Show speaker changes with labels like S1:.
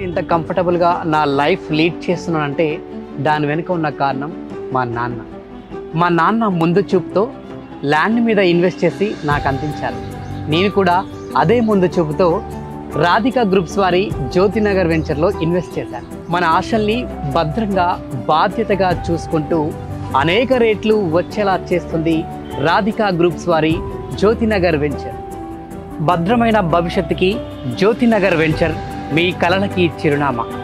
S1: నేను ఇంత కంఫర్టబుల్గా నా లైఫ్ లీడ్ చేస్తున్నానంటే దాని వెనుక ఉన్న కారణం మా నాన్న మా నాన్న ముందు చూపుతో ల్యాండ్ మీద ఇన్వెస్ట్ చేసి నాకు అందించారు నేను కూడా అదే ముందు చూపుతో రాధిక గ్రూప్స్ వారి జ్యోతినగర్ వెంచర్లో ఇన్వెస్ట్ చేశాను మన ఆశల్ని భద్రంగా బాధ్యతగా చూసుకుంటూ అనేక రేట్లు వచ్చేలా చేస్తుంది రాధిక గ్రూప్స్ వారి జ్యోతినగర్ వెంచర్ భద్రమైన భవిష్యత్తుకి జ్యోతినగర్ వెంచర్ మీ కలలకి చిరునామా